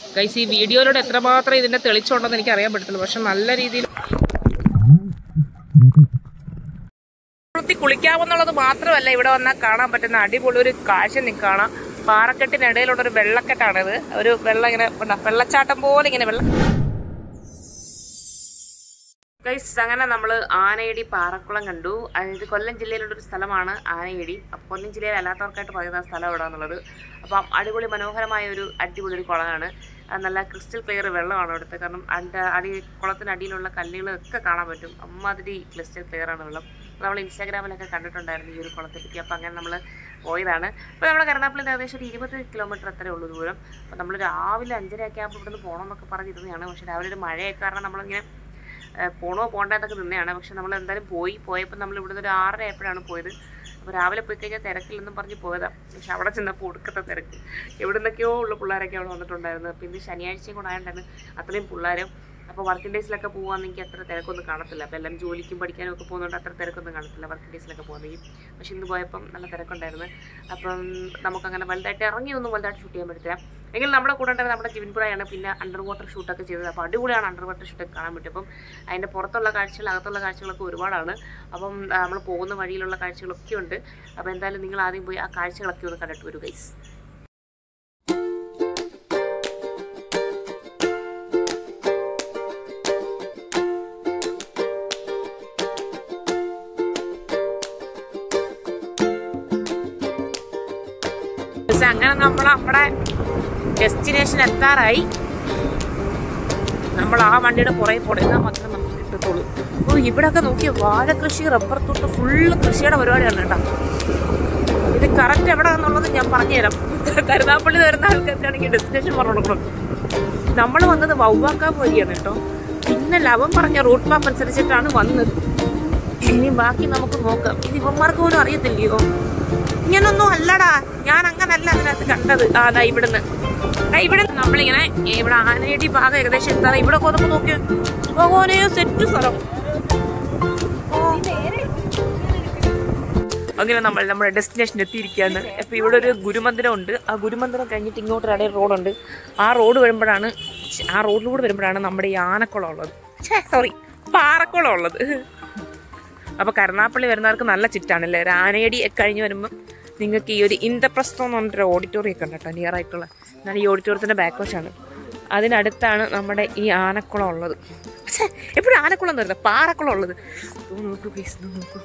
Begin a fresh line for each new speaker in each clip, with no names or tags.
Guys ഈ വീഡിയോയിലൂടെ എത്രമാത്രം ഇതിന്റെ തെളിച്ചുണ്ടെന്ന് എനിക്ക് അറിയാൻ പറ്റത്തില്ല പക്ഷെ നല്ല രീതിയിൽ വൃത്തി കുളിക്കാമെന്നുള്ളത് മാത്രമല്ല ഇവിടെ വന്നാൽ കാണാൻ പറ്റുന്ന അടിപൊളി ഒരു കാഴ്ച നിങ്ങൾക്ക് കാണാം പാറക്കെട്ടിനിടയിലുള്ള ഒരു വെള്ളക്കെട്ടാണിത് ഒരു വെള്ളം ഇങ്ങനെ ഉണ്ടോ? വെള്ളച്ചാട്ടം പോലെ ഇങ്ങനെ വെള്ളം ഗൈസ് അങ്ങനെ നമ്മൾ ആനയടി പാറക്കുളം കണ്ടു അതായത് കൊല്ലം ജില്ലയിലുള്ള ഒരു സ്ഥലമാണ് ആനയടി അപ്പോൾ കൊല്ലം ജില്ലയിൽ അല്ലാത്തവർക്കായിട്ട് പറയുന്ന സ്ഥലം ഇവിടെ എന്നുള്ളത് അപ്പം അടിപൊളി മനോഹരമായ ഒരു അടിപൊളി ഒരു കുളമാണ് അത് നല്ല ക്രിസ്റ്റൽ ക്ലിയർ വെള്ളമാണ് ഇവിടുത്തെ കാരണം അതിൻ്റെ അടി കുളത്തിനടിയിലുള്ള കല്ലുകളൊക്കെ കാണാൻ പറ്റും അമ്മാതിരി ക്രിസ്റ്റൽ ക്ലിയർ ആണ് വെള്ളം നമ്മൾ ഇൻസ്റ്റാഗ്രാമിലൊക്കെ കണ്ടിട്ടുണ്ടായിരുന്നു ഈ ഒരു കുളത്തെ പറ്റി അപ്പോൾ അങ്ങനെ നമ്മൾ പോയതാണ് അപ്പോൾ നമ്മുടെ കരുനാപ്പള്ളിൻ്റെ ഏകദേശം ഒരു ഇരുപത് കിലോമീറ്റർ അത്രേ ഉള്ളൂ ദൂരം അപ്പോൾ നമ്മൾ രാവിലെ അഞ്ചരയൊക്കെ ആകുമ്പോൾ ഇവിടുന്ന് പോകണം എന്നൊക്കെ പറഞ്ഞിരുന്നതാണ് പക്ഷേ രാവിലെ ഒരു മഴയൊക്കെ കാരണം നമ്മളിങ്ങനെ ഏഹ് പോണോ പോണ്ടെന്നൊക്കെ നിന്നെയാണ് പക്ഷെ നമ്മൾ എന്തായാലും പോയി പോയപ്പോൾ നമ്മൾ ഇവിടുന്ന് ഒരു ആറര ആയപ്പോഴാണ് പോയത് അപ്പോൾ രാവിലെ പോയി കഴിഞ്ഞാൽ തിരക്കില്ലെന്നും പറഞ്ഞ് പോയതാണ് പക്ഷെ അവിടെ ചെന്നപ്പോൾ ഒടുക്കത്തെ തിരക്ക് എവിടെ നിന്നൊക്കെയോ ഉള്ള പിള്ളേരൊക്കെ അവിടെ വന്നിട്ടുണ്ടായിരുന്നു അപ്പോൾ ഇന്ന് ശനിയാഴ്ചയും കൂടെ ആയതുകൊണ്ടാണ് അത്രയും പിള്ളേരും അപ്പോൾ വർക്കിംഗ് ഡേയ്സിലൊക്കെ പോകുകയാണെങ്കിൽ അത്ര തിരക്കൊന്നും കാണത്തില്ല അപ്പോൾ എല്ലാം ജോലിക്കും പഠിക്കാനും ഒക്കെ പോകുന്നതുകൊണ്ട് അത്ര തിരക്കൊന്നും കാണത്തില്ല വർക്കിംഗ് ഡേയ്സിലൊക്കെ പോകുന്നെങ്കിൽ പക്ഷെ ഇന്ന് പോയപ്പം നല്ല തിരക്കുണ്ടായിരുന്നു അപ്പം നമുക്കങ്ങനെ വലുതായിട്ട് ഇറങ്ങിയൊന്നും വലുതായിട്ട് ഷൂട്ട് ചെയ്യാൻ പറ്റത്തില്ല എങ്കിൽ നമ്മുടെ കൂടെ ഉണ്ടായിരുന്ന നമ്മുടെ ജിവിൻപുറയാണ് പിന്നെ അണ്ടർ വാട്ടർ ഷൂട്ടൊക്കെ ചെയ്തത് അപ്പോൾ അടിപൊളിയാണ് അണ്ടർ വാട്ടർ ഷൂട്ടൊക്കെ കാണാൻ പറ്റും അപ്പം അതിൻ്റെ പുറത്തുള്ള കാഴ്ചകൾ അകത്തുള്ള കാഴ്ചകളൊക്കെ ഒരുപാടാണ് അപ്പം നമ്മൾ പോകുന്ന വഴിയിലുള്ള കാഴ്ചകളൊക്കെ ഉണ്ട് അപ്പോൾ എന്തായാലും നിങ്ങൾ ആദ്യം പോയി ആ കാഴ്ചകളൊക്കെ ഒന്ന് കണ്ടിട്ട് വരൂ ഗൈസ് പക്ഷെ അങ്ങനെ നമ്മൾ നമ്മുടെ ഡെസ്റ്റിനേഷൻ എത്താറായി നമ്മൾ ആ വണ്ടിയുടെ പുറകെ പൊടങ്ങാൻ മാത്രമേ നമുക്ക് കിട്ടത്തുള്ളൂ ഓ ഇവിടെയൊക്കെ നോക്കിയ വാഴ കൃഷി റബ്ബർ തൊട്ട് ഫുള്ള് കൃഷിയുടെ പരിപാടിയാണ് കേട്ടോ ഇത് കറക്റ്റ് എവിടെ എന്നുള്ളത് ഞാൻ പറഞ്ഞുതരാം കരുനാപ്പള്ളി വരുന്ന ആൾക്കാർക്കാണെങ്കിൽ ഡെസ്റ്റിനേഷൻ പറഞ്ഞു കൊടുക്കണം നമ്മൾ വന്നത് വൗവാക്കാൻ വഴിയാണ് കേട്ടോ പിന്നെ ലവൻ പറഞ്ഞ റൂട്ട് മാപ്പ് അനുസരിച്ചിട്ടാണ് വന്നത് ഇനി ബാക്കി നമുക്ക് നോക്കാം ഇത് ഇവന്മാർക്ക് പോലും അറിയത്തില്ലയോ ഇങ്ങനൊന്നും അല്ലടാ ഞാൻ അങ്ങനല്ല അതിനകത്ത് കണ്ടത് ആ ദാ ഇവിടുന്ന് ദാ ഇവിടെ നമ്മളിങ്ങനെ ഇവിടെ ആനയടി ഭാഗം ഏകദേശം എത്താതെ ഇവിടെ കൊതപ്പ് നോക്കി ഭഗവാനെ സെറ്റ് സ്ഥലം ഓ. അങ്ങനെ നമ്മൾ നമ്മുടെ ഡെസ്റ്റിനേഷൻ എത്തിയിരിക്കുകയാണ് അപ്പോൾ ഇവിടെ ഒരു ഗുരുമന്ദിരം ഉണ്ട് ആ ഗുരുമന്ദിരം കഴിഞ്ഞിട്ട് ഇങ്ങോട്ട് ഇടയിൽ റോഡുണ്ട് ആ റോഡ് വരുമ്പോഴാണ് ശ്ശെ, ആ റോഡിലൂടെ വരുമ്പോഴാണ് നമ്മുടെ ഈ ആനക്കുളം ഉള്ളത് സോറി പാറക്കുളം ഉള്ളത് അപ്പോൾ കരുനാപ്പള്ളി വരുന്നവർക്ക് നല്ല ചിറ്റാണല്ലേ ഒരു ആനയടി ഒക്കെ കഴിഞ്ഞ് വരുമ്പം നിങ്ങൾക്ക് ഈ ഒരു ഇന്ദ്രപ്രസ്ഥം എന്ന് പറഞ്ഞിട്ടൊരു ഓഡിറ്റോറിയം ഒക്കെ ഉണ്ട് കേട്ടോ നിയർ ആയിട്ടുള്ള ഞാൻ ഈ ഓഡിറ്റോറിയത്തിൻ്റെ ബാക്ക് വശമാണ് അതിനടുത്താണ് നമ്മുടെ ഈ ആനക്കുളം ഉള്ളത് പക്ഷേ എപ്പോഴും ആനക്കുളം എന്ന് വരുന്നത് പാറക്കുളം ഉള്ളത് ഇത് നോക്കൂ guys, ഇത് നോക്കൂ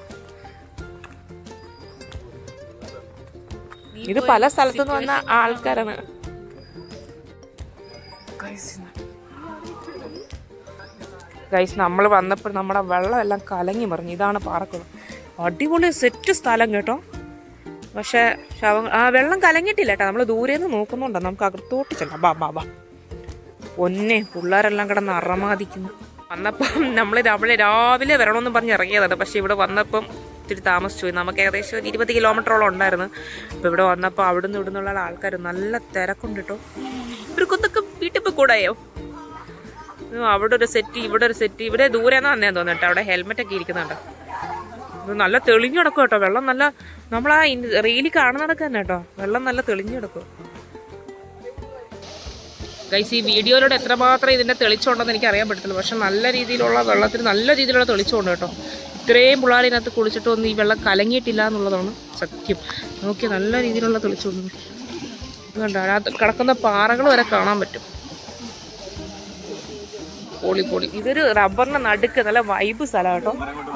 ഇത് പല സ്ഥലത്തുനിന്ന് വന്ന ആൾക്കാരാണ് ഗൈസ് നമ്മൾ വന്നപ്പോൾ നമ്മുടെ വെള്ളം എല്ലാം കലങ്ങി മറിഞ്ഞു ഇതാണ് പാറക്കുളം അടിപൊളി സെറ്റ് സ്ഥലം കേട്ടോ പക്ഷേ ശവം ആ വെള്ളം കലങ്ങിയിട്ടില്ല കേട്ടോ നമ്മൾ ദൂരെ നിന്ന് നോക്കുന്നുണ്ടോ നമുക്ക് അകത്തോട്ട് ചെല്ലാം ബാ ബാ ബാ ഒന്നെ പിള്ളേരെല്ലാം കിടന്ന് അറമാദിക്കുന്നു വന്നപ്പം നമ്മൾ രാവിലെ രാവിലെ വരണമെന്ന് പറഞ്ഞ് ഇറങ്ങിയതാണ് പക്ഷെ ഇവിടെ വന്നപ്പം ഇത്തിരി താമസിച്ചു പോയി നമുക്ക് ഏകദേശം ഒരു ഇരുപത് കിലോമീറ്ററോളം ഉണ്ടായിരുന്നു അപ്പോൾ ഇവിടെ വന്നപ്പോൾ അവിടെ നിന്ന് ഇവിടെ നിന്നുള്ള ആൾക്കാർ നല്ല തിരക്കുണ്ട് കേട്ടോ ഇവർക്കൊന്നൊക്കെ വീട്ടിൽ പോയി കൂടായോ ഉം, അവിടെ ഒരു സെറ്റ് ഇവിടെ ഒരു സെറ്റ് ഇവിടെ ദൂരെന്നാ തന്നെ തോന്നുന്നു കേട്ടോ അവിടെ ഹെൽമെറ്റ് ഒക്കെ ഇരിക്കുന്നുണ്ട് ഇത് നല്ല തെളിഞ്ഞു കിടക്കും കേട്ടോ വെള്ളം നല്ല നമ്മൾ ആ റീലി കാണുന്നതൊക്കെ തന്നെ കേട്ടോ വെള്ളം നല്ല തെളിഞ്ഞു കിടക്കും ഗൈസ് ഈ വീഡിയോയിലൂടെ എത്രമാത്രം ഇതിന്റെ തെളിച്ചുണ്ടെന്ന് എനിക്ക് അറിയാൻ പറ്റത്തില്ല പക്ഷെ നല്ല രീതിയിലുള്ള വെള്ളത്തിന് നല്ല രീതിയിലുള്ള തെളിച്ചുണ്ട് കേട്ടോ ഇത്രയും പിള്ളേർ ഇതിനകത്ത് കുളിച്ചിട്ടൊന്നും ഈ വെള്ളം കലങ്ങിയിട്ടില്ല എന്നുള്ളതാണ് സത്യം നോക്കി നല്ല രീതിയിലുള്ള തെളിച്ചുണ്ട് ഇത് കണ്ടോ അതിനകത്ത് കിടക്കുന്ന പാറകൾ വരെ കാണാൻ പറ്റും പൊളി പൊളി ഇതൊരു റബ്ബറിന്റെ നടുക്ക് നല്ല വൈബ് സ്ഥലം കേട്ടോ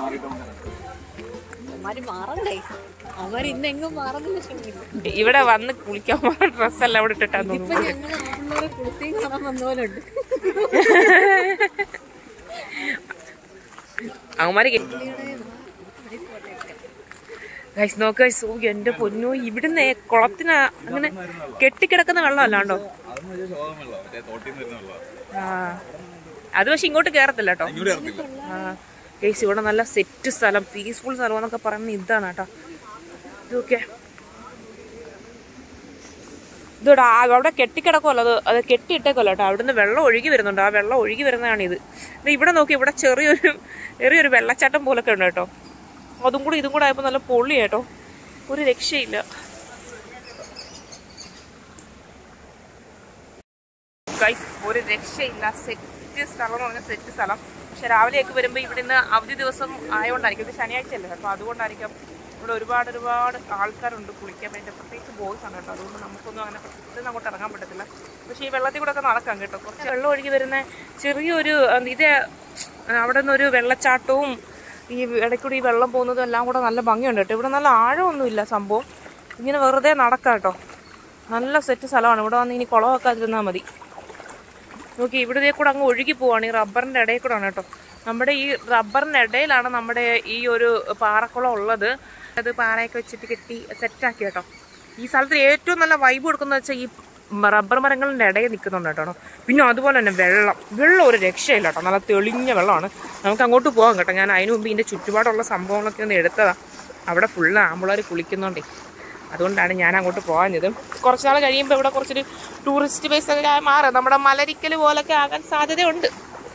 അവന്മാര് മാറണ്ടേ അവർ ഇന്നെങ്ങും മാറുന്നില്ല ശ്രമിക്കില്ല
ഇവിടെ വന്ന് കുളിക്കാൻ പോകുന്ന ഡ്രസ്സെല്ലാം ഇവിടെ ഇട്ടിട്ടാന്ന്
ഇപ്പൊ
തോന്നുന്നു
ഞങ്ങള് പിള്ളേരെ കുളിത്തേം കാണാൻ വന്ന പോലെ ഉണ്ട്
അവന്മാര് ഗൈസ് നോക്ക് ഗൈസ് ഓ എന്റെ പൊന്നോ ഇവിടുന്ന് കുളത്തിന് അങ്ങനെ കെട്ടിക്കിടക്കുന്ന വെള്ളം അല്ലാണ്ടോ
അതൊന്നും വലിയ ശോകം വെള്ളം മറ്റേ തോട്ടിൽ നിന്ന് വരുന്ന വെള്ളം
ആ അത് പക്ഷെ ഇങ്ങോട്ട് കേറത്തില്ല കേട്ടോ
ഇങ്ങോട്ട് ഇറങ്ങില്ല
ആ ഗൈസ് ഇവിടെ നല്ല സെറ്റ് സ്ഥലം പീസ്ഫുൾ സ്ഥലം എന്നൊക്കെ പറയുന്നത് ഇതാണ് കേട്ടോ ഇതൊക്കെ ഇതോടാ അവിടെ കെട്ടിക്കിടക്കുമല്ലോ അത് അത് കെട്ടിയിട്ടേക്കല്ലോ കേട്ടോ അവിടുന്ന് വെള്ളം ഒഴുകി വരുന്നുണ്ട് ആ വെള്ളം ഒഴുകി വരുന്നതാണ് ഇത് ഇത് ഇവിടെ നോക്കി ഇവിടെ ചെറിയൊരു ചെറിയൊരു വെള്ളച്ചാട്ടം പോലൊക്കെ ഉണ്ട് കേട്ടോ അതും കൂടി ഇതും കൂടെ ആയപ്പോൾ നല്ല പൊള്ളി കേട്ടോ ഒരു രക്ഷയില്ല ഗൈസ് ഒരു രക്ഷയില്ല സെറ്റ് സ്ഥലം എന്ന് പറഞ്ഞാൽ സെറ്റ് സ്ഥലം പക്ഷെ രാവിലെയൊക്കെ വരുമ്പോൾ ഇവിടെ നിന്ന് അവധി ദിവസം ആയതുകൊണ്ടായിരിക്കും ഇത് ശനിയാഴ്ച അല്ലേ അപ്പോൾ അതുകൊണ്ടായിരിക്കും ഇവിടെ ഒരുപാട് ഒരുപാട് ആൾക്കാരുണ്ട് കുളിക്കാൻ വേണ്ടി പ്രത്യേകിച്ച് ബോയ്സ് ആണ് കേട്ടോ അതുകൊണ്ട് നമുക്കൊന്നും അങ്ങനെ പെട്ടെന്ന് അങ്ങോട്ട് ഇറങ്ങാൻ പറ്റത്തില്ല പക്ഷേ ഈ വെള്ളത്തിൽ കൂടെ ഒക്കെ നടക്കാം കേട്ടോ കുറച്ച് വെള്ളം ഒഴുകി വരുന്ന ചെറിയൊരു അഹ് ഇത് അവിടെ നിന്നൊരു വെള്ളച്ചാട്ടവും ഈ ഇടയ്ക്കൂടി ഈ വെള്ളം പോകുന്നതും എല്ലാം കൂടെ നല്ല ഭംഗിയുണ്ട് കേട്ടോ ഇവിടെ നല്ല ആഴമൊന്നുമില്ല സംഭവം ഇങ്ങനെ വെറുതെ നടക്കാം കേട്ടോ നല്ല സെറ്റ് സ്ഥലമാണ് ഇവിടെ വന്ന് ഇനി കുളമാക്കാതിരുന്നാൽ മതി നോക്കി ഇവിടെ കൂടെ അങ്ങ് ഒഴുകി പോവാണ് ഈ റബ്ബറിൻ്റെ ഇടയിൽ കൂടെ ആണ് കേട്ടോ നമ്മുടെ ഈ റബ്ബറിൻ്റെ ഇടയിലാണ് നമ്മുടെ ഈ ഒരു പാറക്കുളം ഉള്ളത് അത് പാറയൊക്കെ വെച്ചിട്ട് കെട്ടി സെറ്റാക്കി കേട്ടോ ഈ സ്ഥലത്ത് ഏറ്റവും നല്ല വൈബ് കൊടുക്കുന്നത് വെച്ചാൽ ഈ മ- റബ്ബർ മരങ്ങളുടെ ഇടയിൽ നിൽക്കുന്നുണ്ട് കേട്ടോ പിന്നെ അതുപോലെ തന്നെ വെള്ളം വെള്ളം ഒരു രക്ഷയില്ല കേട്ടോ നല്ല തെളിഞ്ഞ വെള്ളമാണ് നമുക്ക് അങ്ങോട്ട് പോകാം കേട്ടോ ഞാൻ അതിന് മുമ്പ് ഇതിൻ്റെ ചുറ്റുപാടുള്ള സംഭവങ്ങളൊക്കെ ഒന്ന് എടുത്തതാ അവിടെ ഫുള്ള് ആമ്പിളർ കുളിക്കുന്നുണ്ടേ അതുകൊണ്ടാണ് ഞാൻ അങ്ങോട്ട് പോകാഞ്ഞത് കുറച്ച് നാൾ കഴിയുമ്പോൾ ഇവിടെ കുറച്ചൊരു ടൂറിസ്റ്റ് പ്ലേസ് ഒക്കെ ആയി മാറും നമ്മുടെ മലരിക്കൽ പോലൊക്കെ ആകാൻ സാധ്യതയുണ്ട്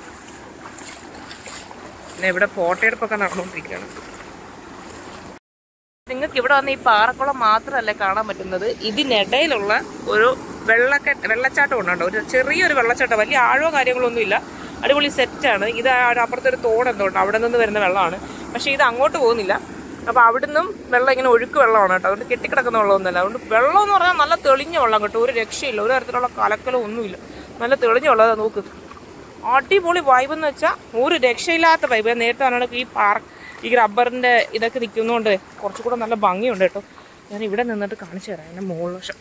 പിന്നെ ഇവിടെ ഫോട്ടോ എടുപ്പൊക്കെ നടന്നുകൊണ്ടിരിക്കുകയാണ് നിങ്ങൾക്ക് ഇവിടെ വന്ന് ഈ പാറക്കുളം മാത്രമല്ല കാണാൻ പറ്റുന്നത് ഇതിനിടയിലുള്ള ഒരു വെള്ളക്ക വെള്ളച്ചാട്ടം ഉണ്ടോ ഒരു ചെറിയൊരു വെള്ളച്ചാട്ടം വലിയ ആഴോ കാര്യങ്ങളൊന്നും ഇല്ല അടിപൊളി സെറ്റാണ് ഇത് ആ ഒരു അപ്പുറത്തൊരു തോട് എന്തോ ഉണ്ട് അവിടെ നിന്ന് വരുന്ന വെള്ളമാണ് പക്ഷേ ഇത് അങ്ങോട്ട് പോകുന്നില്ല അപ്പോൾ അവിടുന്നും വെള്ളം ഇങ്ങനെ ഒഴുക്ക് വെള്ളമാണ് കേട്ടോ അതുകൊണ്ട് കെട്ടിക്കിടക്കുന്ന വെള്ളമൊന്നുമല്ല അതുകൊണ്ട് വെള്ളം എന്ന് പറഞ്ഞാൽ നല്ല തെളിഞ്ഞ വെള്ളം കേട്ടോ ഒരു രക്ഷയില്ല ഒരു തരത്തിലുള്ള കലക്കലോ ഒന്നുമില്ല നല്ല തെളിഞ്ഞ വെള്ളം അതാ നോക്ക് അടിപൊളി വൈബ് എന്ന് വെച്ചാൽ ഒരു രക്ഷയില്ലാത്ത വൈബ് ഞാൻ നേരത്തെ പറഞ്ഞ ഈ പാർക്ക് ഈ റബ്ബറിൻ്റെ ഇതൊക്കെ നിൽക്കുന്നതുകൊണ്ട് കുറച്ചുകൂടെ നല്ല ഭംഗിയുണ്ട് കേട്ടോ ഞാൻ ഇവിടെ നിന്നിട്ട് കാണിച്ചു തരാം എൻ്റെ മുകളിൽ വശം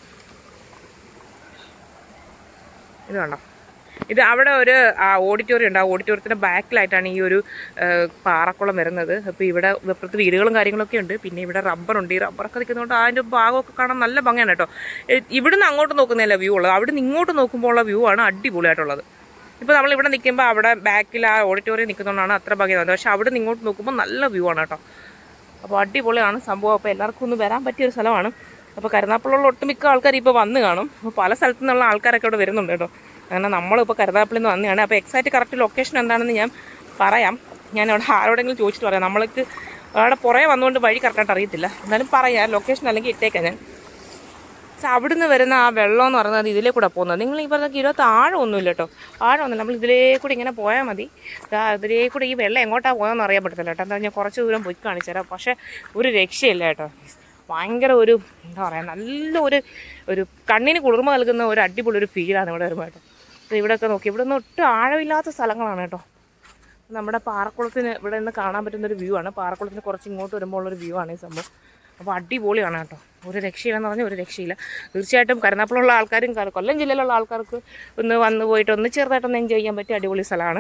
ഇത് കണ്ടോ ഇത് അവിടെ ഒരു ഓഡിറ്റോറിയം ഉണ്ട് ആ ഓഡിറ്റോറിയത്തിൻ്റെ ബാക്കിലായിട്ടാണ് ഈ ഒരു ആ, പാറക്കുളം വരുന്നത് അപ്പോൾ ഇവിടെ ഇപ്പുറത്ത് വീടുകളും കാര്യങ്ങളൊക്കെ ഉണ്ട് പിന്നെ ഇവിടെ റബ്ബറുണ്ട് ഈ റബ്ബറൊക്കെ നിൽക്കുന്നതുകൊണ്ട് അതിൻ്റെ ഭാഗമൊക്കെ കാണാൻ നല്ല ഭംഗിയാണ് കേട്ടോ ഏ, ഇവിടുന്ന് അങ്ങോട്ട് നോക്കുന്നതല്ല വ്യൂ ഉള്ളത് അവിടെ നിന്ന് ഇങ്ങോട്ട് നോക്കുമ്പോൾ ഉള്ള വ്യൂ ആണ് അടിപൊളിയായിട്ടുള്ളത് ഇപ്പോൾ നമ്മൾ ഇവിടെ നിൽക്കുമ്പോൾ അവിടെ ബാക്കിൽ ആ ഓഡിറ്റോറിയം നിൽക്കുന്നതുകൊണ്ടാണ് അത്ര ഭംഗി തോന്നുന്നത് പക്ഷേ അവിടെ നിന്ന് ഇങ്ങോട്ട് നോക്കുമ്പോൾ നല്ല വ്യൂ ആണ് കേട്ടോ അപ്പോൾ അടിപൊളിയാണ് സംഭവം അപ്പോൾ എല്ലാവർക്കും ഒന്ന് വരാൻ പറ്റിയൊരു സ്ഥലമാണ് അപ്പോൾ കരുനാപ്പള്ളിയുള്ള ഒട്ടുമിക്ക ആൾക്കാർ ഇപ്പോൾ വന്ന് കാണും അപ്പോൾ പല സ്ഥലത്തു നിന്നുള്ള ആൾക്കാരൊക്കെ ഇവിടെ വരുന്നുണ്ട് കേട്ടോ അങ്ങനെ നമ്മളിപ്പോൾ കരുനാപ്പള്ളിയിൽ നിന്ന് വന്നതാണ് അപ്പോൾ എക്സാക്റ്റ് കറക്റ്റ് ലൊക്കേഷൻ എന്താണെന്ന് ഞാൻ പറയാം ഞാൻ അവിടെ ആരോടെങ്കിലും ചോദിച്ചിട്ട് പറയാം നമ്മൾക്ക് അവിടെ പുറകെ വന്നുകൊണ്ട് വഴി കറക്റ്റായിട്ട് അറിയത്തില്ല എന്നാലും പറയാം ലൊക്കേഷൻ അല്ലെങ്കിൽ ഇട്ടേക്കാം ഞാൻ പക്ഷെ അവിടുന്ന് വരുന്ന ആ വെള്ളം എന്ന് പറയുന്നത് ഇതിലേ കൂടെ പോകുന്നത് നിങ്ങൾ ഈ പറഞ്ഞ ഇരുപത്തി ആഴമൊന്നുമില്ല കേട്ടോ ആഴമൊന്നുമില്ല നമ്മൾ ഇതിലേ കൂടി ഇങ്ങനെ പോയാൽ മതി ദാ ഇതിലേ കൂടി ഈ വെള്ളം എങ്ങോട്ടാണ് പോയെന്ന് അറിയാൻ പറ്റത്തില്ല കേട്ടോ എന്താ ഞാൻ കുറച്ച് ദൂരം പോയി കാണിച്ചു തരാം പക്ഷേ ഒരു രക്ഷയില്ല കേട്ടോ ഭയങ്കര ഒരു എന്താ പറയുക നല്ല ഒരു ഒരു കണ്ണിന് കുളിർമ നൽകുന്ന ഒരു അടിപൊളി ഒരു ഫീലാണ് ഇവിടെ വരുമ്പോൾ കേട്ടോ ഇത് ഇവിടെയൊക്കെ നോക്കി ഇവിടെ നിന്ന് ഒട്ടും ആഴമില്ലാത്ത സ്ഥലങ്ങളാണ് കേട്ടോ നമ്മുടെ പാറക്കുളത്തിന് ഇവിടെ നിന്ന് കാണാൻ പറ്റുന്ന ഒരു വ്യൂ ആണ് പാറക്കുളത്തിന് കുറച്ച് ഇങ്ങോട്ട് വരുമ്പോൾ ഉള്ളൊരു വ്യൂ ആണ് ഈ സംഭവം അപ്പോൾ അടിപൊളിയാണ് കേട്ടോ ഒരു രക്ഷയില്ലെന്ന് പറഞ്ഞാൽ ഒരു രക്ഷയില്ല തീർച്ചയായിട്ടും കരുനാപ്പുള്ള ആൾക്കാരും ക- കൊല്ലം ജില്ലയിലുള്ള ആൾക്കാർക്ക് ഒന്ന് വന്ന് പോയിട്ട് ഒന്ന് ചെറുതായിട്ടൊന്ന് എൻജോയ് ചെയ്യാൻ പറ്റിയ അടിപൊളി സ്ഥലമാണ്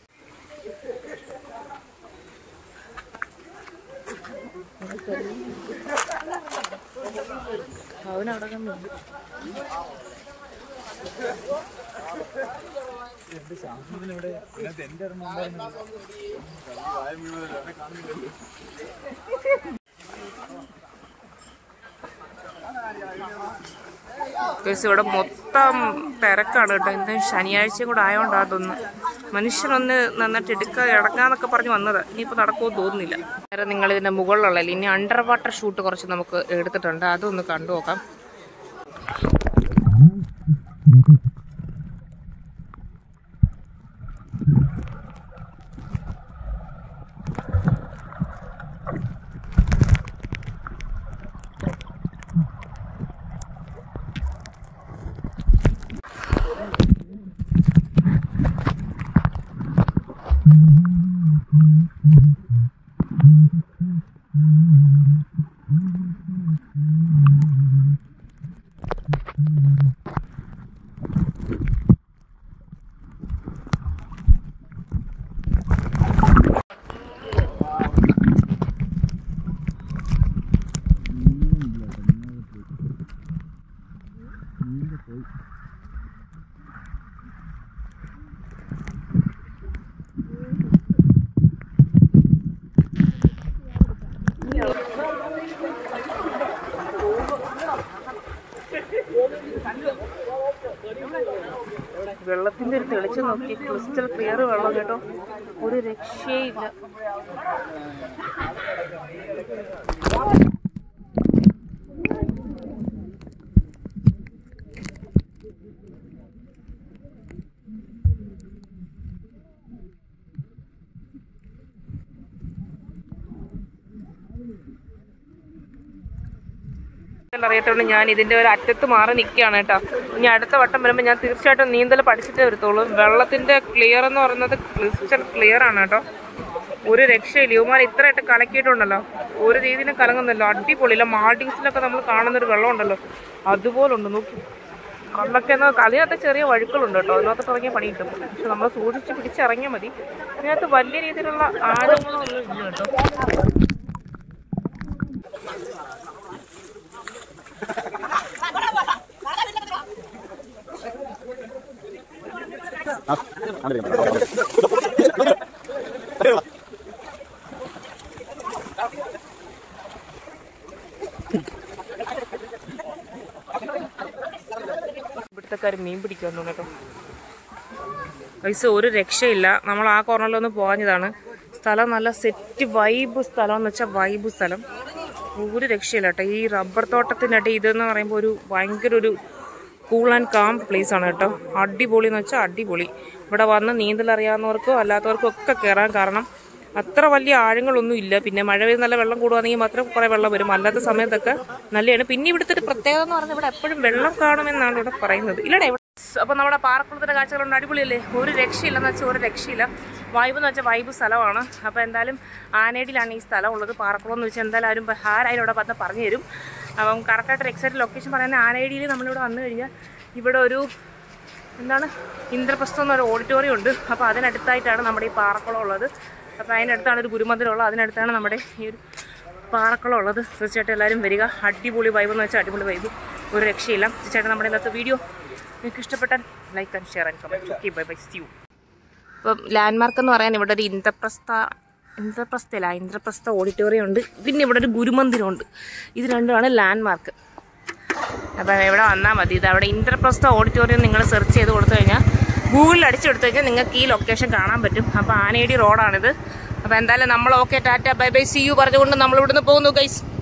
അവനവിടെ നിന്ന്
ഇതിനകത്ത് എന്റെ ഒരെണ്ണം ഉണ്ടായിരുന്നില്ല. വായ മുഴുവൻ എന്നെ കാണുന്നില്ലല്ലോ.
കേസ് ഇവിടെ മൊത്തം തിരക്കാണ് കേട്ടോ ഇന്ന് ശനിയാഴ്ചയും കൂടെ ആയതുകൊണ്ടാ അതൊന്ന് മനുഷ്യനൊന്ന് നന്നായിട്ട് എടുക്കുക ഇടങ്ങാന്നൊക്കെ പറഞ്ഞ് വന്നത് ഇനിയിപ്പോൾ നടക്കുമെന്ന് തോന്നുന്നില്ല നേരെ നിങ്ങൾ ഇതിൻ്റെ മുകളിലുള്ളല്ലേ ഇനി അണ്ടർ വാട്ടർ ഷൂട്ട് കുറച്ച് നമുക്ക് എടുത്തിട്ടുണ്ട് അതൊന്ന് കണ്ടു നോക്കാം വെള്ളത്തിന്റെ ഒരു തെളിച്ചം നോക്കി ക്രിസ്റ്റൽ ക്ലിയർ വെള്ളം കേട്ടോ ഒരു രക്ഷയില്ല അറിയത്തോണ്ട് ഞാൻ ഇതിന്റെ ഒരു അറ്റത്ത് മാറി നിൽക്കുകയാണ് കേട്ടോ ഇനി അടുത്ത വട്ടം വരുമ്പോൾ ഞാൻ തീർച്ചയായിട്ടും നീന്തൽ പഠിച്ചിട്ടേ വരത്തുള്ളൂ വെള്ളത്തിന്റെ ക്ലിയർ എന്ന് പറയുന്നത് ക്രിസ്റ്റൽ ക്ലിയർ ആണ് കേട്ടോ ഒരു രക്ഷയില്ല ഇവന്മാർ ഇത്രയായിട്ട് കലക്കിയിട്ടുണ്ടല്ലോ ഒരു രീതിയിലും കലങ്ങുന്നില്ല അടിപൊളിയില്ല മാൾഡീവ്സിലൊക്കെ നമ്മൾ കാണുന്ന ഒരു വെള്ളം ഉണ്ടല്ലോ അതുപോലുണ്ട് നോക്കി കള്ളൊക്കെ എന്നാൽ അതിനകത്ത് ചെറിയ വഴുക്കളുണ്ട് കേട്ടോ അതിനകത്ത് ഇറങ്ങിയ പണി കിട്ടും പക്ഷെ നമ്മൾ സൂക്ഷിച്ച് പിടിച്ചിറങ്ങിയാൽ മതി അതിനകത്ത് വലിയ രീതിയിലുള്ള ആഴങ്ങളൊന്നും ഇല്ല കേട്ടോ ഇവിടുത്തെക്കാർ മീൻ പിടിക്കാൻ തോന്നുന്നു കേട്ടോ പൈസ ഒരു രക്ഷയില്ല നമ്മൾ ആ കോർണറിലൊന്ന് പോകാഞ്ഞതാണ് സ്ഥലം നല്ല സെറ്റ് വൈബ് സ്ഥലം എന്ന് വെച്ചാൽ വൈബ് സ്ഥലം ഒരു രക്ഷയില്ല കേട്ടോ ഈ റബ്ബർ തോട്ടത്തിനടി ഇതെന്ന് പറയുമ്പോൾ ഒരു ഭയങ്കര ഒരു കൂൾ ആൻഡ് കാം പ്ലേസ് ആണ് കേട്ടോ അടിപൊളി എന്ന് വെച്ചാൽ അടിപൊളി ഇവിടെ വന്ന് നീന്തൽ അറിയാവുന്നവർക്കോ അല്ലാത്തവർക്കോ ഒക്കെ കയറാൻ കാരണം അത്ര വലിയ ആഴങ്ങളൊന്നും ഇല്ല പിന്നെ മഴ പെയ്ത് നല്ല വെള്ളം കൂടുവാണെങ്കിൽ മാത്രം കുറേ വെള്ളം വരും അല്ലാത്ത സമയത്തൊക്കെ നല്ലതാണ് പിന്നെ ഇവിടുത്തെ ഒരു പ്രത്യേകത എന്ന് പറഞ്ഞാൽ ഇവിടെ എപ്പോഴും വെള്ളം കാണുമെന്നാണ് ഇവിടെ പറയുന്നത് ഇല്ലടേ ഇവിടെ അപ്പൊ നമ്മുടെ പാറക്കുളത്തിന്റെ കാഴ്ചകളുണ്ട് അടിപൊളിയല്ലേ ഒരു രക്ഷയില്ലെന്ന് വെച്ചാൽ ഒരു രക്ഷയില്ല വൈബ് എന്ന് വെച്ചാൽ വൈബ് സ്ഥലമാണ് അപ്പോൾ എന്തായാലും ആനേടിയിലാണ് ഈ സ്ഥലം ഉള്ളത് പാറക്കുളം എന്ന് വെച്ചാൽ എന്തായാലും ആരും ആരായാലും ഇവിടെ വന്ന് പറഞ്ഞു തരും അപ്പം കറക്റ്റായിട്ട് ഒരു എക്സാക്ട് ലൊക്കേഷൻ പറയുന്ന ആനേടിയിൽ നമ്മളിവിടെ വന്നു കഴിഞ്ഞാൽ ഇവിടെ ഒരു എന്താണ് ഇന്ദ്രപ്രസ്ഥം എന്നൊരു ഓഡിറ്റോറിയം ഉണ്ട് അപ്പോൾ അതിനടുത്തായിട്ടാണ് നമ്മുടെ ഈ പാറക്കുളം ഉള്ളത് അപ്പോൾ അതിനടുത്താണ് ഒരു ഗുരുമന്ദിരം ഉള്ളത് അതിനടുത്താണ് നമ്മുടെ ഈ ഒരു പാറക്കുളം ഉള്ളത് തീർച്ചയായിട്ടും എല്ലാവരും വരിക അടിപൊളി വൈബ് എന്ന് വെച്ചാൽ അടിപൊളി വൈബ് ഒരു രക്ഷയില്ല തീർച്ചയായിട്ടും നമ്മുടെ ഇന്നത്തെ വീഡിയോ നിങ്ങൾക്ക് ഇഷ്ടപ്പെട്ടാൽ like and share and comment okay bye bye see you ഇപ്പം ലാൻഡ്മാർക്ക് എന്ന് പറയാൻ ഇവിടെ ഒരു ഇന്ദ്രപ്രസ്ഥ ഇന്ദ്രപ്രസ്ഥയില്ല ഇന്ദ്രപ്രസ്ഥ ഓഡിറ്റോറിയം ഉണ്ട് പിന്നെ ഇവിടെ ഒരു ഗുരുമന്ദിരം ഉണ്ട് ഇത് രണ്ടുമാണ് ലാൻഡ്മാർക്ക് അപ്പം ഇവിടെ വന്നാൽ മതി ഇത് അവിടെ ഇന്ദ്രപ്രസ്ഥ ഓഡിറ്റോറിയം നിങ്ങൾ സെർച്ച് ചെയ്ത് കൊടുത്തു കഴിഞ്ഞാൽ ഗൂഗിളിൽ അടിച്ചെടുത്തു കഴിഞ്ഞാൽ നിങ്ങൾക്ക് ഈ ലൊക്കേഷൻ കാണാൻ പറ്റും അപ്പോൾ ആനേടി റോഡാണിത് അപ്പോൾ എന്തായാലും നമ്മൾ okay tata bye bye see you പറഞ്ഞുകൊണ്ട് നമ്മൾ ഇവിടുന്ന് പോകുന്നു ഗൈസ്